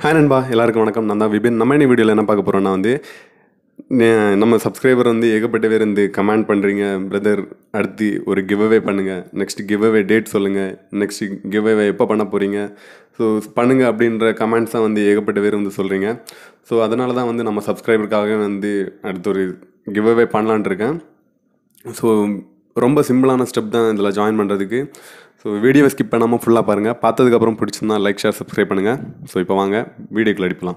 Hi நண்பா எல்லாருக்கும் வணக்கம் நான் தான் விபின் நம்ம என்ன வீடியோவில் என்ன பார்க்க போகிறோம்னா வந்து நே- நம்ம சப்ஸ்கிரைபர் வந்து ஏகப்பட்ட பேர் வந்து கமெண்ட் பண்ணுறீங்க பிரதர் அடுத்து ஒரு கிவ் அவே பண்ணுங்கள் நெக்ஸ்ட் கிவ் அவே டேட் சொல்லுங்கள் நெக்ஸ்ட் கிவ் அவே எப்போ பண்ண போகிறீங்க ஸோ பண்ணுங்கள் அப்படின்ற கமெண்ட்ஸ் தான் வந்து ஏகப்பட்ட பேர் வந்து சொல்கிறீங்க ஸோ அதனால தான் வந்து நம்ம சப்ஸ்கிரைபருக்காகவே வந்து அடுத்து ஒரு கிவ் அவே பண்ணலான்ட்டு இருக்கேன் ஸோ ரொம்ப சிம்பிளான ஸ்டெப் தான் இதில் ஜாயின் பண்ணுறதுக்கு ஸோ வீடியோவை ஸ்கிப் பண்ணாமல் ஃபுல்லாக பாருங்கள் பார்த்ததுக்கப்புறம் பிடிச்சிருந்தா லைக் ஷேர் சப்ஸ்கிரைப் பண்ணுங்கள் ஸோ இப்போ வாங்க வீடியோக்குள்ள அடிக்கலாம்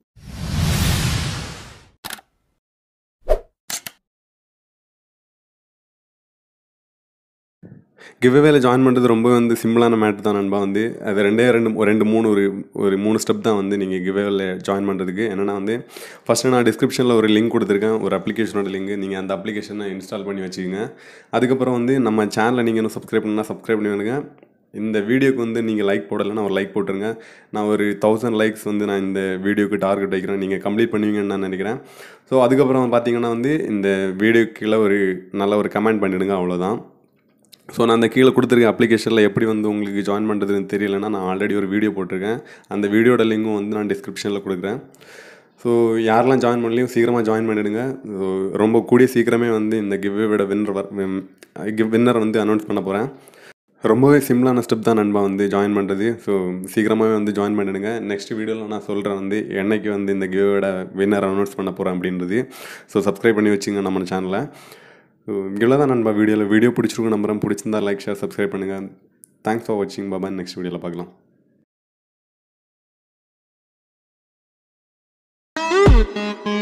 கிவ்அவேல ஜாயின் பண்ணுறது ரொம்ப வந்து சிம்பிளான மேட்ரு தான் நண்பா வந்து அது ரெண்டே ரெண்டு ஒரு ரெண்டு மூணு ஒரு ஒரு மூணு ஸ்டெப் தான் வந்து நீங்கள் கிவ்அவேல ஜாயின் பண்ணுறதுக்கு என்னென்னா வந்து ஃபஸ்ட்டு நான் டிஸ்கிரிப்ஷனில் ஒரு லிங்க் கொடுத்துருக்கேன் ஒரு அப்ளிகேஷனோட லிங்க் நீங்கள் அந்த அப்ளிகேஷனை இன்ஸ்டால் பண்ணி வச்சுக்கோங்க அதுக்கப்புறம் வந்து நம்ம சேனலை நீங்கள் இன்னும் சப்ஸ்கிரைப் பண்ணால் சப்ஸ்கிரைப் பண்ணி வேணுங்க இந்த வீடியோக்கு வந்து நீங்கள் லைக் போடலைன்னா ஒரு லைக் போட்டுருங்க நான் ஒரு தௌசண்ட் லைக்ஸ் வந்து நான் இந்த வீடியோக்கு டார்கெட் வைக்கிறேன் நீங்கள் கம்ப்ளீட் பண்ணுவீங்கன்னு நான் நினைக்கிறேன் ஸோ அதுக்கப்புறம் பார்த்தீங்கன்னா வந்து இந்த வீடியோக்கு கீழே ஒரு நல்ல ஒரு கமெண்ட் பண்ணிவிடுங்க அவ்வளோதான் ஸோ நான் அந்த கீழே கொடுத்துருக்க அப்ளிகேஷனில் எப்படி வந்து உங்களுக்கு ஜாயின் பண்ணுறதுன்னு தெரியலன்னா நான் ஆல்ரெடி ஒரு வீடியோ போட்டிருக்கேன் அந்த வீடியோட லிங்க்கும் வந்து நான் டிஸ்கிரிப்ஷனில் கொடுக்குறேன் ஸோ யாரெல்லாம் ஜாயின் பண்ணலையும் சீக்கிரமாக ஜாயின் பண்ணிடுங்க ஸோ ரொம்ப கூடிய சீக்கிரமே வந்து இந்த கிவ்வேவோட வின்னர் கிவ் வின்னர் வந்து அனௌன்ஸ் பண்ண போகிறேன் ரொம்பவே சிம்பிளான ஸ்டெப் தான் நண்பா வந்து ஜாயின் பண்ணுறது ஸோ சீக்கிரமாகவே வந்து ஜாயின் பண்ணிடுங்க நெக்ஸ்ட் வீடியோவில் நான் சொல்கிறேன் வந்து என்னைக்கு வந்து இந்த கிவ்வோட வின்னர் அனௌன்ஸ் பண்ண போகிறேன் அப்படின்றது ஸோ சப்ஸ்கிரைப் பண்ணி வச்சுங்க நம்ம சேனலை ஸோ இவ்வளோ தான் நண்பா வீடியோவில் வீடியோ பிடிச்சிருக்கும் நம்புறேன் பிடிச்சிருந்தா லைக் ஷேர் சப்ஸ்கிரைப் பண்ணுங்கள் தேங்க்ஸ் ஃபார் வாட்சிங் பாபா நெக்ஸ்ட் வீடியோவில் பார்க்கலாம் Thank you.